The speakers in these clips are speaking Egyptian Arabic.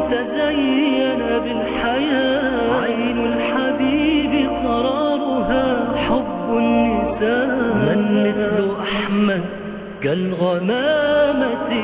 تزين بالحياة عين الحبيب قرارها حب النساء من مثل أحمد كالغمامة في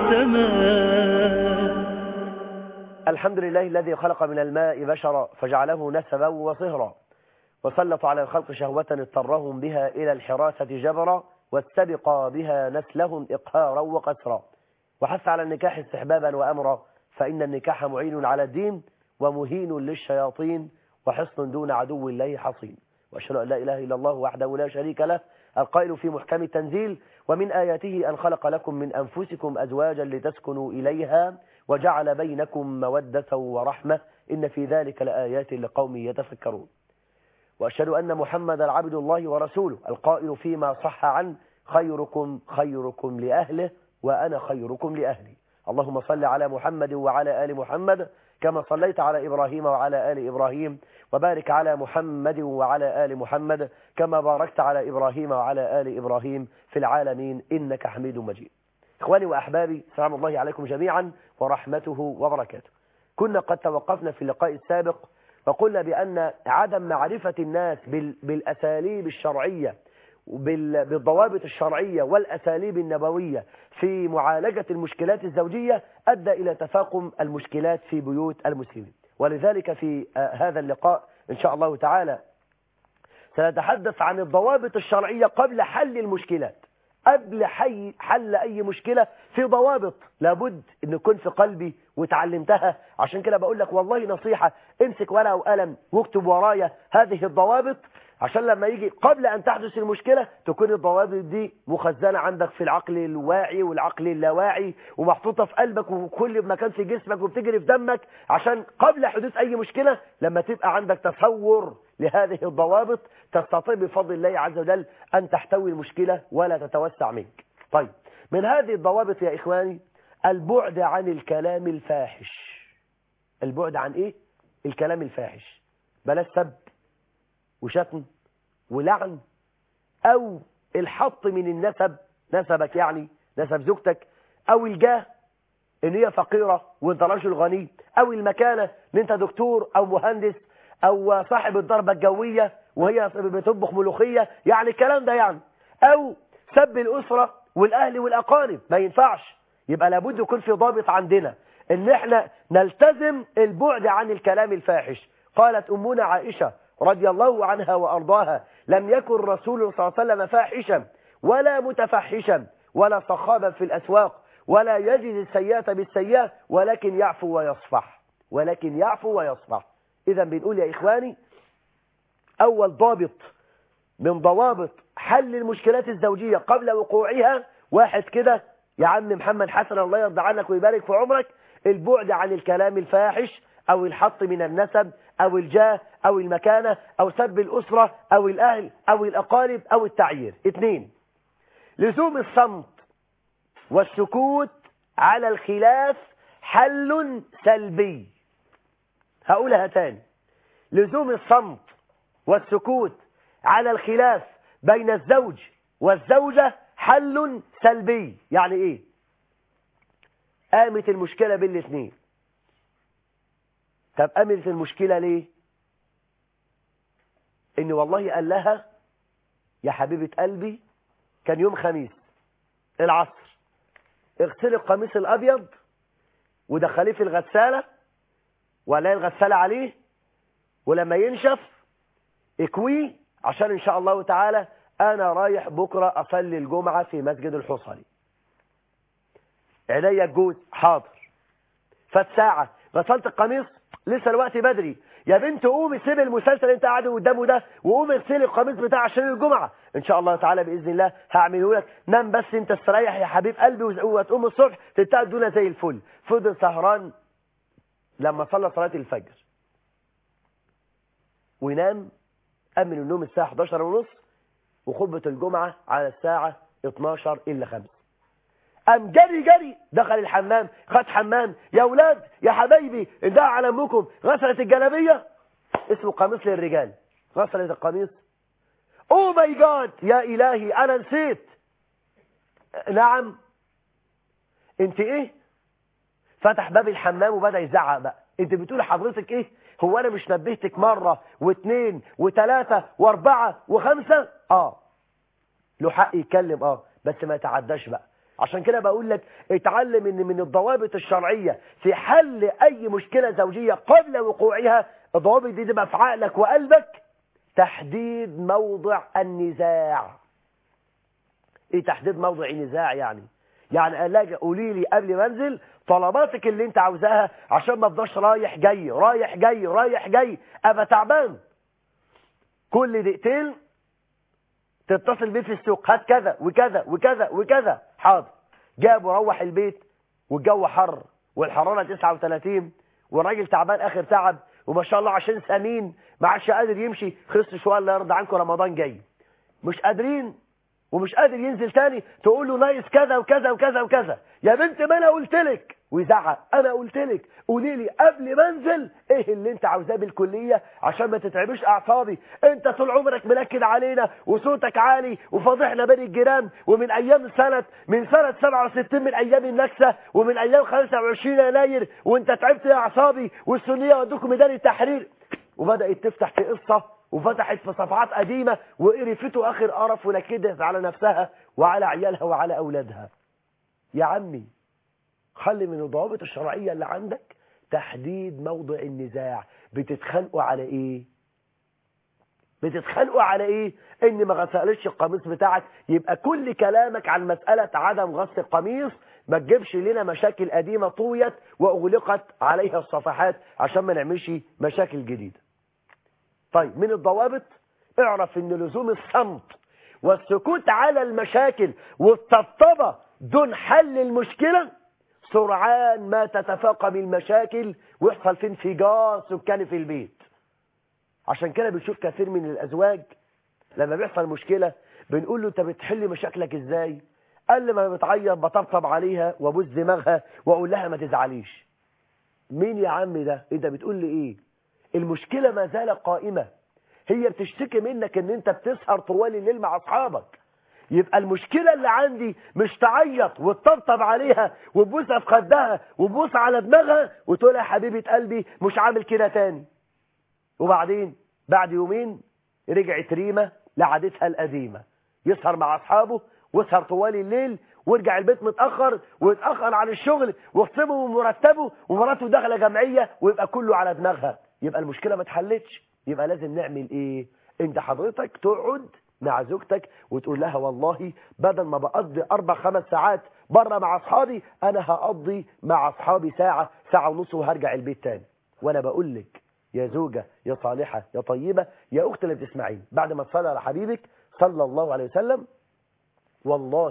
السماء الحمد لله الذي خلق من الماء بشرا فجعله نسبا وصهرا وسلط على الخلق شهوة اضطرهم بها إلى الحراسة جبرا واستبقى بها نسلهم إقهارا وقسرا وحث على النكاح استحبابا وأمرا فإن النكاح معين على الدين ومهين للشياطين وحصن دون عدو الله حصين وأشهد أن لا إله إلا الله وحده لا شريك له القائل في محكم التنزيل ومن آياته أن خلق لكم من أنفسكم أزواجا لتسكنوا إليها وجعل بينكم مودة ورحمة إن في ذلك لآيات لقوم يتفكرون وأشهد أن محمد عبد الله ورسوله القائل فيما صح عنه خيركم خيركم لأهله وأنا خيركم لأهلي اللهم صل على محمد وعلى آل محمد كما صليت على إبراهيم وعلى آل إبراهيم وبارك على محمد وعلى آل محمد كما باركت على إبراهيم وعلى آل إبراهيم في العالمين إنك حميد مجيد إخواني وأحبابي سلام الله عليكم جميعا ورحمته وبركاته كنا قد توقفنا في اللقاء السابق وقلنا بأن عدم معرفة الناس بال- بالأساليب الشرعية وبال- بالضوابط الشرعية والأساليب النبوية في معالجة المشكلات الزوجية أدى إلى تفاقم المشكلات في بيوت المسلمين ولذلك في آه، هذا اللقاء إن شاء الله تعالى سنتحدث عن الضوابط الشرعية قبل حل المشكلات قبل حي حل أي مشكلة في ضوابط لابد أن يكون في قلبي وتعلمتها عشان كده بقول لك والله نصيحة امسك ورقة وقلم واكتب ورايا هذه الضوابط عشان لما يجي قبل أن تحدث المشكلة تكون الضوابط دي مخزنة عندك في العقل الواعي والعقل اللاواعي ومحطوطة في قلبك وكل مكان في جسمك وبتجري في دمك عشان قبل حدوث أي مشكلة لما تبقى عندك تصور لهذه الضوابط تستطيع بفضل الله عز وجل أن تحتوي المشكلة ولا تتوسع منك طيب من هذه الضوابط يا إخواني البعد عن الكلام الفاحش البعد عن إيه؟ الكلام الفاحش بلاش سب وشتم ولعن أو الحط من النسب نسبك يعني نسب زوجتك أو الجاه ان هي فقيرة وانت رجل غني او المكانة ان انت دكتور او مهندس او صاحب الضربة الجوية وهي بتطبخ ملوخية يعني الكلام ده يعني او سب الاسرة والاهل والاقارب ما ينفعش يبقى لابد يكون في ضابط عندنا ان احنا نلتزم البعد عن الكلام الفاحش قالت امنا عائشة رضي الله عنها وارضاها لم يكن رسول صلى الله عليه وسلم فاحشا ولا متفحشا ولا صخابا في الاسواق ولا يجد السيئة بالسيئة ولكن يعفو ويصفح ولكن يعفو ويصفح إذا بنقول يا إخواني أول ضابط من ضوابط حل المشكلات الزوجية قبل وقوعها واحد كده يا عم محمد حسن الله يرضى عنك ويبارك في عمرك البعد عن الكلام الفاحش أو الحط من النسب أو الجاه أو المكانة أو سب الأسرة أو الأهل أو الأقارب أو التعيير اثنين لزوم الصمت والسكوت على الخلاف حل سلبي هقولها تاني لزوم الصمت والسكوت على الخلاف بين الزوج والزوجة حل سلبي يعني ايه قامت المشكلة بين الاثنين طب قامت المشكلة ليه ان والله قال لها يا حبيبة قلبي كان يوم خميس العصر اغسلي القميص الابيض ودخليه في الغسالة ولا الغسالة عليه ولما ينشف اكويه عشان ان شاء الله تعالى انا رايح بكرة اصلي الجمعة في مسجد الحصري عينيا الجوز حاضر فات ساعة غسلت القميص لسه الوقت بدري يا بنت قومي سيبي المسلسل اللي انت قاعد قدامه ده وقومي اغسلي القميص بتاع عشان الجمعة ان شاء الله تعالى باذن الله هعمله لك نام بس انت استريح يا حبيب قلبي وتقوم الصبح تلتقى الدنيا زي الفل فضل سهران لما صلى صلاة الفجر وينام قام من النوم الساعة 11 ونص وخطبة الجمعة على الساعة 12 إلا 5 قام جري جري دخل الحمام خد حمام يا ولاد يا حبايبي اندهى على امكم غسلت الجلابيه اسمه قميص للرجال غسلت القميص او ماي جاد يا الهي انا نسيت نعم انت ايه فتح باب الحمام وبدأ يزعق بقى انت بتقول حضرتك ايه هو انا مش نبهتك مرة واثنين وثلاثة واربعة وخمسة اه له حق يتكلم اه بس ما يتعداش بقى عشان كده بقول لك اتعلم ان من الضوابط الشرعية في حل اي مشكلة زوجية قبل وقوعها الضوابط دي تبقى في عقلك وقلبك تحديد موضع النزاع ايه تحديد موضع النزاع يعني يعني الاقي قولي لي قبل ما انزل طلباتك اللي انت عاوزاها عشان ما افضلش رايح جاي رايح جاي رايح جاي ابقى تعبان كل دقيقتين تتصل بيه في السوق هات كذا وكذا وكذا وكذا حاضر جاب وروح البيت والجو حر والحرارة 39 والراجل تعبان اخر تعب وما شاء الله عشان سمين ما عادش قادر يمشي خلص شويه الله يرضى عنكم رمضان جاي مش قادرين ومش قادر ينزل تاني تقول له نايس كذا وكذا وكذا وكذا يا بنت ما انا قلت لك ويزعق انا قلت لك قولي لي قبل ما انزل ايه اللي انت عاوزاه بالكليه عشان ما تتعبش اعصابي انت طول عمرك منكد علينا وصوتك عالي وفاضحنا بين الجيران ومن ايام سنه من سنه 67 من ايام النكسه ومن ايام 25 يناير وانت تعبت يا اعصابي والسنيه ودوكم ميدان التحرير وبدات تفتح في قصه وفتحت في صفحات قديمة وقرفته آخر قرف ونكدت على نفسها وعلى عيالها وعلى أولادها يا عمي خلي من الضوابط الشرعية اللي عندك تحديد موضع النزاع بتتخانقوا على ايه بتتخانقوا على ايه ان ما غسلتش القميص بتاعك يبقى كل كلامك عن مسألة عدم غسل القميص ما تجيبش لنا مشاكل قديمة طويت واغلقت عليها الصفحات عشان ما نعملش مشاكل جديدة طيب من الضوابط اعرف ان لزوم الصمت والسكوت على المشاكل والطبطبة دون حل المشكلة سرعان ما تتفاقم المشاكل ويحصل في انفجار سكاني في البيت عشان كده بنشوف كثير من الازواج لما بيحصل مشكلة بنقول له انت بتحل مشاكلك ازاي قال لي ما بتعيط بطبطب عليها وابوس دماغها واقول لها ما تزعليش مين يا عم ده انت بتقول لي ايه المشكلة ما زالت قائمة هي بتشتكي منك ان انت بتسهر طوال الليل مع اصحابك يبقى المشكلة اللي عندي مش تعيط وتطبطب عليها وتبوسها في خدها وتبوس على دماغها وتقول يا حبيبة قلبي مش عامل كده تاني وبعدين بعد يومين رجعت ريمة لعادتها القديمة يسهر مع اصحابه ويسهر طوال الليل ويرجع البيت متأخر ويتأخر عن الشغل ويخصمه من مرتبه ومراته داخله جمعية ويبقى كله على دماغها يبقى المشكلة ما اتحلتش يبقى لازم نعمل ايه انت حضرتك تقعد مع زوجتك وتقول لها والله بدل ما بقضي اربع خمس ساعات بره مع اصحابي انا هقضي مع اصحابي ساعة ساعة ونص وهرجع البيت تاني وانا بقول لك يا زوجة يا صالحة يا طيبة يا اخت اللي بتسمعين بعد ما تصلي على حبيبك صلى الله عليه وسلم والله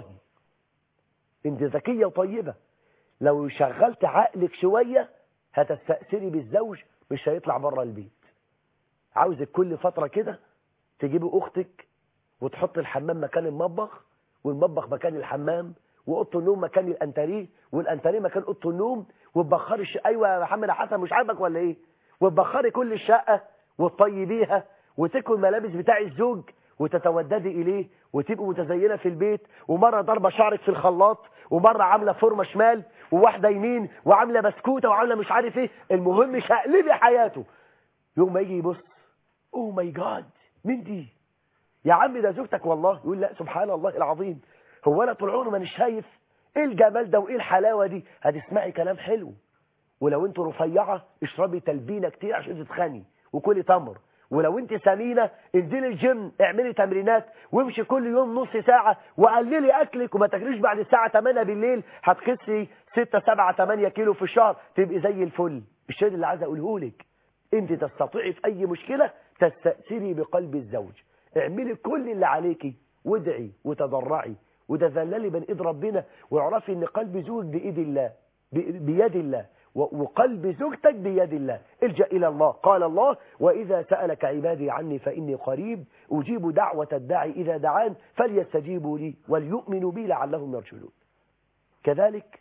انت ذكية وطيبة لو شغلت عقلك شوية هتستأثري بالزوج مش هيطلع بره البيت عاوزك كل فترة كده تجيبي اختك وتحط الحمام مكان المطبخ والمطبخ مكان الحمام واوضه النوم مكان الانتريه والانتريه مكان اوضه النوم وتبخري الش... ايوه يا محمد حسن مش عاجبك ولا ايه وتبخري كل الشقه وتطيبيها وتكوي الملابس بتاع الزوج وتتوددي اليه وتبقي متزينه في البيت ومره ضربه شعرك في الخلاط ومره عامله فورمه شمال وواحده يمين وعامله بسكوته وعامله مش عارف ايه المهم شقلبي حياته يوم ما يجي يبص اوه ماي جاد مين دي يا عم ده زوجتك والله يقول لا سبحان الله العظيم هو انا طول عمري مانيش شايف ايه الجمال ده وايه الحلاوه دي هتسمعي كلام حلو ولو انت رفيعه اشربي تلبينه كتير عشان تتخني وكلي تمر ولو انت سمينه انزلي الجيم اعملي تمرينات وامشي كل يوم نص ساعه وقللي اكلك وما تاكليش بعد الساعه 8 بالليل هتخسي 6 7 8 كيلو في الشهر تبقي زي الفل الشيء اللي عايز اقوله لك انت تستطيعي في اي مشكله تستاثري بقلب الزوج اعملي كل اللي عليكي وادعي وتضرعي وتذللي بين ايد ربنا واعرفي ان قلب زوج بايد الله بيد الله وقلب زوجتك بيد الله الجأ إلى الله قال الله وإذا سألك عبادي عني فإني قريب أجيب دعوة الداعي إذا دعان فليستجيبوا لي وليؤمنوا بي لعلهم يرشدون كذلك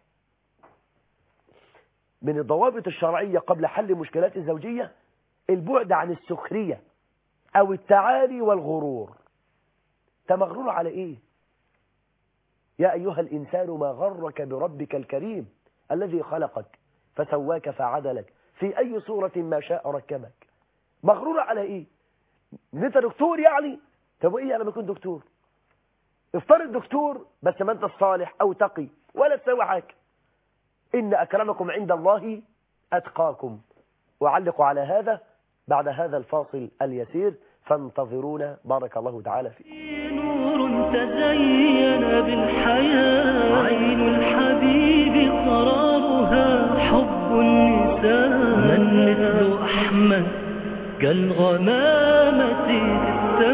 من الضوابط الشرعية قبل حل مشكلات الزوجية البعد عن السخرية أو التعالي والغرور تمغرور على إيه يا أيها الإنسان ما غرك بربك الكريم الذي خلقك فسواك فعدلك في أي صورة ما شاء ركبك مغرورة على إيه إن أنت دكتور يعني طب وإيه أنا ما كنت دكتور افترض دكتور بس ما أنت الصالح أو تقي ولا تسوي حاجة إن أكرمكم عند الله أتقاكم وأعلق على هذا بعد هذا الفاصل اليسير فانتظرونا بارك الله تعالى فيه نور تزين بالحياة عين الحبيب قرارها حب النساء من مثل أحمد كالغمامة في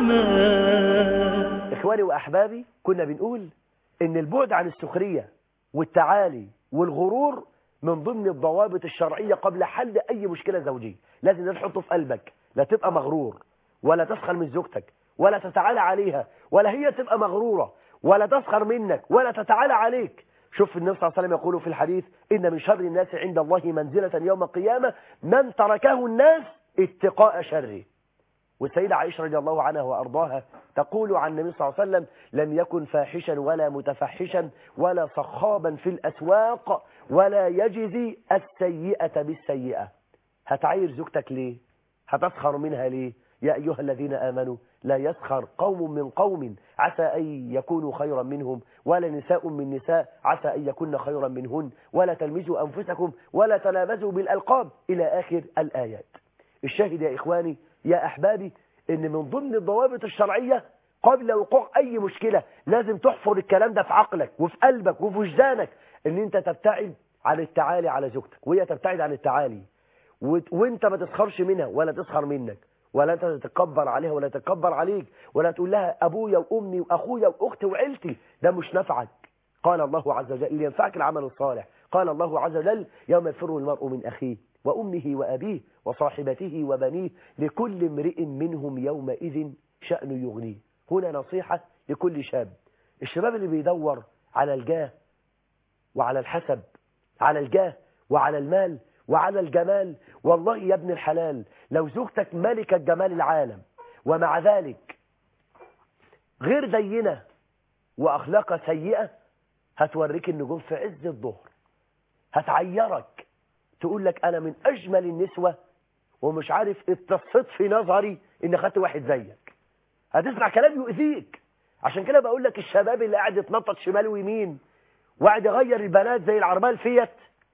السماء إخواني وأحبابي كنا بنقول إن البعد عن السخرية والتعالي والغرور من ضمن الضوابط الشرعية قبل حل أي مشكلة زوجية لازم ده تحطه في قلبك لا تبقى مغرور ولا تسخر من زوجتك ولا تتعالى عليها ولا هي تبقى مغرورة ولا تسخر منك ولا تتعالى عليك شوف النبي صلى الله عليه وسلم يقول في الحديث إن من شر الناس عند الله منزلة يوم القيامة من تركه الناس اتقاء شره والسيدة عائشة رضي الله عنها وأرضاها تقول عن النبي صلى الله عليه وسلم لم يكن فاحشا ولا متفحشا ولا صخابا في الأسواق ولا يجزي السيئة بالسيئة هتعاير زوجتك ليه هتسخر منها ليه يا أيها الذين آمنوا لا يسخر قوم من قوم عسى أن يكونوا خيرا منهم ولا نساء من نساء عسى أن يكون خيرا منهن ولا تلمزوا أنفسكم ولا تنابزوا بالألقاب إلى آخر الآيات الشاهد يا إخواني يا أحبابي إن من ضمن الضوابط الشرعية قبل وقوع أي مشكلة لازم تحفر الكلام ده في عقلك وفي قلبك وفي وجدانك إن أنت تبتعد عن التعالي على زوجتك وهي تبتعد عن التعالي وت- وانت ما تسخرش منها ولا تسخر منك ولا انت تتكبر عليها ولا تتكبر عليك ولا تقول لها ابويا وامي واخويا واختي وعيلتي ده مش نفعك قال الله عز وجل اللي ينفعك العمل الصالح قال الله عز وجل يوم يفر المرء من اخيه وامه وابيه وصاحبته وبنيه لكل امرئ منهم يومئذ شأن يغنيه هنا نصيحة لكل شاب الشباب اللي بيدور على الجاه وعلى الحسب على الجاه وعلى المال وعلى الجمال والله يا ابن الحلال لو زوجتك ملكة جمال العالم ومع ذلك غير دينة وأخلاقها سيئة هتوريك النجوم في عز الظهر هتعيرك تقول لك أنا من أجمل النسوة ومش عارف اتصت في نظري إن خدت واحد زيك هتسمع كلام يؤذيك عشان كده بقول لك الشباب اللي قاعد يتنطط شمال ويمين وقاعد يغير البنات زي العربية الفيت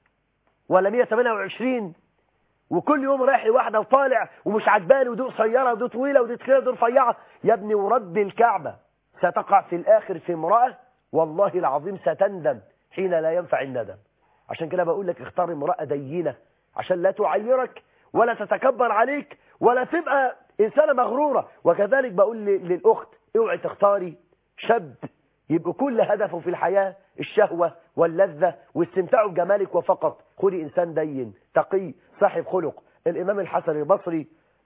ولا 128 وكل يوم رايح لواحدة وطالع ومش عجباني ودي قصيرة ودي طويلة ودي تخينة ودي رفيعة يا ابني ورب الكعبة ستقع في الآخر في امرأة والله العظيم ستندم حين لا ينفع الندم عشان كده بقول لك اختار امرأة دينة عشان لا تعيرك ولا تتكبر عليك ولا تبقى إنسانة مغرورة وكذلك بقول ل- للأخت اوعي تختاري شاب يبقى كل هدفه في الحياة الشهوة واللذة واستمتاعه بجمالك وفقط خذي إنسان دين تقي صاحب خلق الإمام الحسن البصري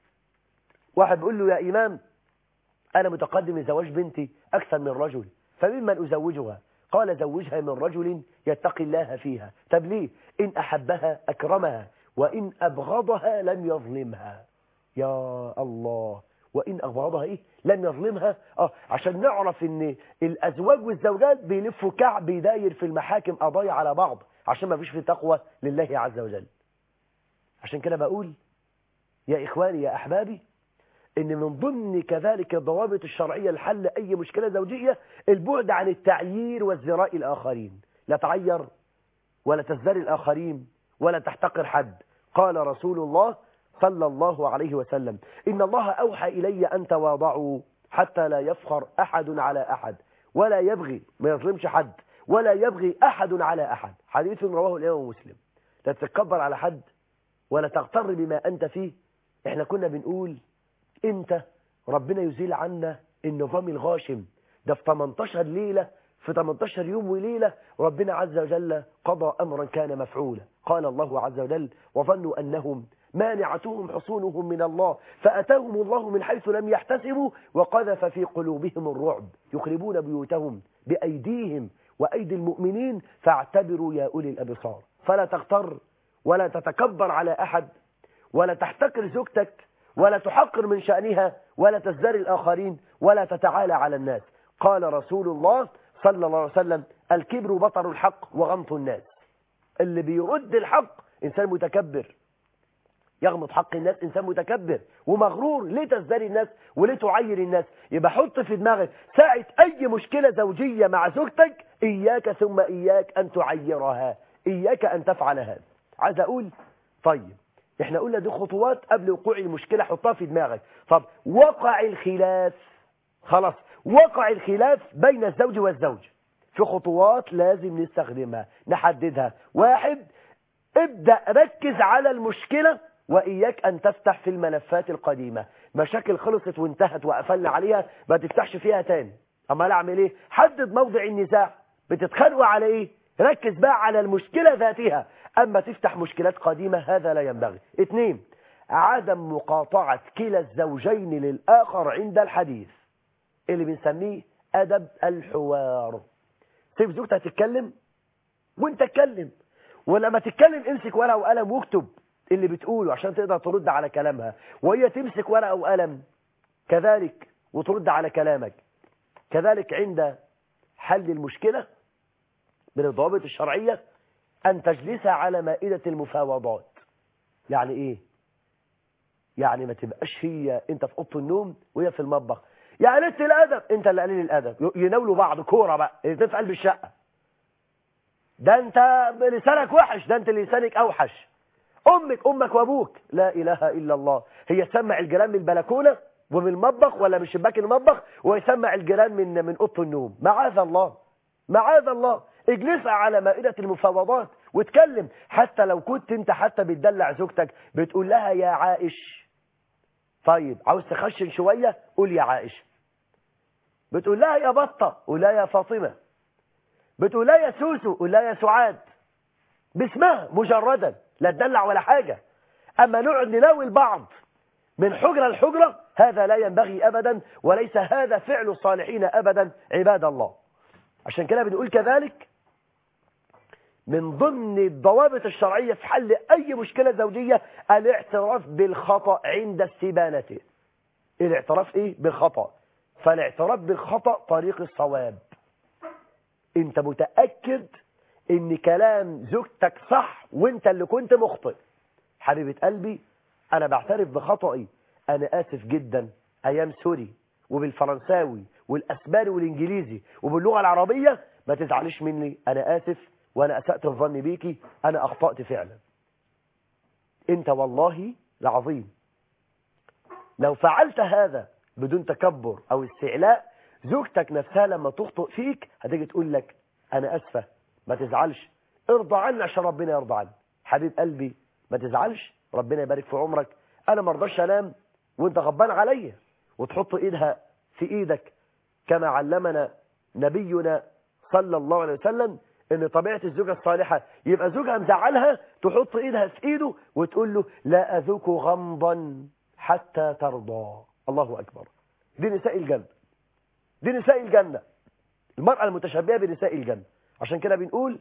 واحد بيقول له يا إمام أنا متقدم لزواج بنتي أكثر من رجل فممن أزوجها قال زوجها من رجل يتقي الله فيها طب ليه إن أحبها أكرمها وإن أبغضها لم يظلمها يا الله وإن أبغضها إيه لم يظلمها آه عشان نعرف إن الأزواج والزوجات بيلفوا كعب داير في المحاكم قضايا على بعض عشان ما فيش في تقوى لله عز وجل عشان كده بقول يا إخواني يا أحبابي ان من ضمن كذلك الضوابط الشرعية لحل اي مشكلة زوجية البعد عن التعيير والزراء الاخرين لا تعير ولا تزدري الاخرين ولا تحتقر حد قال رسول الله صلى الله عليه وسلم ان الله اوحى الي ان تواضعوا حتى لا يفخر احد على احد ولا يبغي ما يظلمش حد ولا يبغي احد على احد حديث رواه الامام مسلم لا تتكبر على حد ولا تغتر بما انت فيه احنا كنا بنقول امتى ربنا يزيل عنا النظام الغاشم ده في 18 ليلة في 18 يوم وليلة ربنا عز وجل قضى أمرا كان مفعولا قال الله عز وجل وظنوا أنهم مانعتهم حصونهم من الله فأتاهم الله من حيث لم يحتسبوا وقذف في قلوبهم الرعب يخربون بيوتهم بأيديهم وأيدي المؤمنين فاعتبروا يا أولي الأبصار فلا تغتر ولا تتكبر على أحد ولا تحتقر زوجتك ولا تحقر من شأنها ولا تزدري الآخرين ولا تتعالى على الناس قال رسول الله صلى الله عليه وسلم الكبر بطر الحق وغمط الناس اللي بيرد الحق إنسان متكبر يغمض حق الناس إنسان متكبر ومغرور ليه تزدري الناس وليه تعير الناس يبقى حط في دماغك ساعة أي مشكلة زوجية مع زوجتك إياك ثم إياك أن تعيرها إياك أن تفعل هذا عايز أقول طيب احنا قلنا دي خطوات قبل وقوع المشكلة حطها في دماغك طب وقع الخلاف خلاص وقع الخلاف بين الزوج والزوج في خطوات لازم نستخدمها نحددها واحد ابدأ ركز على المشكلة وإياك أن تفتح في الملفات القديمة مشاكل خلصت وانتهت وقفلنا عليها ما تفتحش فيها تاني أما لا أعمل إيه حدد موضع النزاع بتتخانقوا على إيه ركز بقى على المشكلة ذاتها أما تفتح مشكلات قديمة هذا لا ينبغي اثنين عدم مقاطعة كلا الزوجين للآخر عند الحديث اللي بنسميه أدب الحوار سيب زوجتها تتكلم وانت اتكلم ولما تتكلم امسك ورقه وقلم واكتب اللي بتقوله عشان تقدر ترد على كلامها وهي تمسك ورقه وقلم كذلك وترد على كلامك كذلك عند حل المشكلة من الضوابط الشرعية أن تجلس على مائدة المفاوضات يعني إيه يعني ما تبقاش هي أنت في أوضه النوم وهي في المطبخ يا قلت الأدب أنت اللي قليل الأدب يناولوا بعض كورة بقى اللي في قلب الشقة ده أنت لسانك وحش ده أنت لسانك أوحش أمك أمك وأبوك لا إله إلا الله هي سمع الجيران من البلكونة ومن المطبخ ولا من شباك المطبخ ويسمع الجيران من من أوضه النوم معاذ الله معاذ الله اجلس على مائدة المفاوضات واتكلم حتى لو كنت انت حتى بتدلع زوجتك بتقول لها يا عائش طيب عاوز تخشن شوية قول يا عائش بتقول لها يا بطة قول لها يا فاطمة بتقول لها يا سوسو قول لها يا سعاد باسمها مجردا لا تدلع ولا حاجة أما نقعد نناول بعض من حجرة لحجرة هذا لا ينبغي أبدا وليس هذا فعل الصالحين أبدا عباد الله عشان كده بنقول كذلك من ضمن الضوابط الشرعية في حل أي مشكلة زوجية الاعتراف بالخطأ عند استبانته الاعتراف إيه؟ بالخطأ فالاعتراف بالخطأ طريق الصواب انت متأكد ان كلام زوجتك صح وانت اللي كنت مخطئ حبيبة قلبي انا بعترف بخطئي انا اسف جدا ايام سوري وبالفرنساوي والاسباني والانجليزي وباللغة العربية ما تزعلش مني انا اسف وانا اسأت الظن بيكي انا اخطأت فعلا انت والله العظيم لو فعلت هذا بدون تكبر او استعلاء زوجتك نفسها لما تخطئ فيك هتيجي تقول لك انا اسفة ما تزعلش ارضى عني عشان ربنا يرضى عني حبيب قلبي ما تزعلش ربنا يبارك في عمرك انا ما ارضاش انام وانت غضبان عليا وتحط ايدها في ايدك كما علمنا نبينا صلى الله عليه وسلم ان طبيعة الزوجة الصالحة يبقى زوجها مزعلها تحط ايدها في ايده وتقول له لا اذوق غمضا حتى ترضى الله اكبر دي نساء الجنة دي نساء الجنة المرأة المتشبهة بنساء الجنة عشان كده بنقول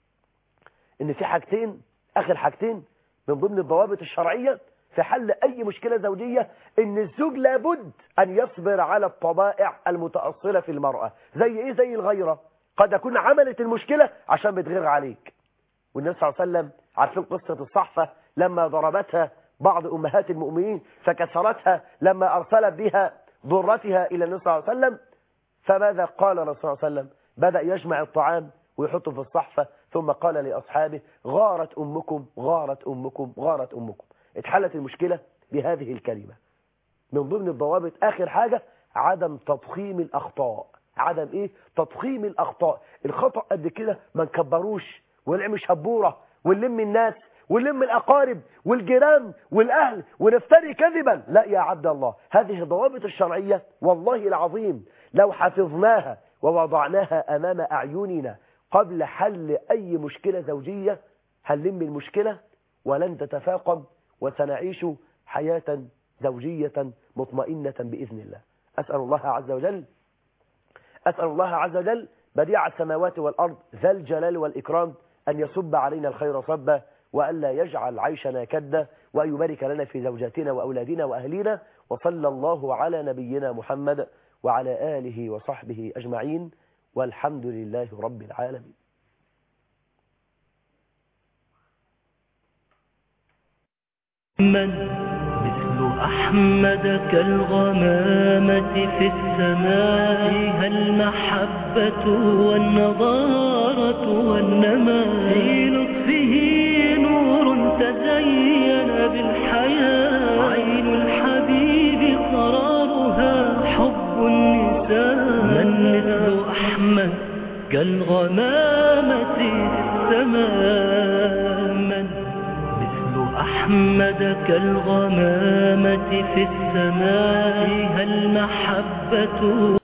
ان في حاجتين اخر حاجتين من ضمن الضوابط الشرعية في حل اي مشكلة زوجية ان الزوج لابد ان يصبر على الطبائع المتأصلة في المرأة زي ايه زي الغيرة قد اكون عملت المشكلة عشان بتغير عليك والنبي صلى الله عليه وسلم عارفين قصة الصحفة لما ضربتها بعض امهات المؤمنين فكسرتها لما ارسلت بها ضرتها الى النبي صلى الله عليه وسلم فماذا قال الرسول صلى الله عليه وسلم بدأ يجمع الطعام ويحطه في الصحفة ثم قال لأصحابه غارت أمكم غارت أمكم غارت أمكم اتحلت المشكلة بهذه الكلمة من ضمن الضوابط آخر حاجة عدم تضخيم الأخطاء عدم إيه تضخيم الأخطاء الخطأ قد كده ما نكبروش ونعمل شبورة ونلم الناس ونلم الأقارب والجيران والأهل ونفتري كذبا لا يا عبد الله هذه الضوابط الشرعية والله العظيم لو حفظناها ووضعناها أمام أعيننا قبل حل أي مشكلة زوجية هنلم المشكلة ولن تتفاقم وسنعيش حياة زوجية مطمئنة بإذن الله أسأل الله عز وجل أسأل الله عز وجل بديع السماوات والأرض ذا الجلال والإكرام أن يصب علينا الخير صبا وألا يجعل عيشنا كدا وأن يبارك لنا في زوجاتنا وأولادنا وأهلنا وصلى الله على نبينا محمد وعلى آله وصحبه أجمعين والحمد لله رب العالمين من مثل أحمد كالغمامة في السماء فيها المحبة والنضارة والنماء في لطفه نور تزين بالحياة عين الحبيب قرارها حب النساء من مثل أحمد كالغمامة في السماء من مثل أحمد كالغمامة في السماء فيها المحبة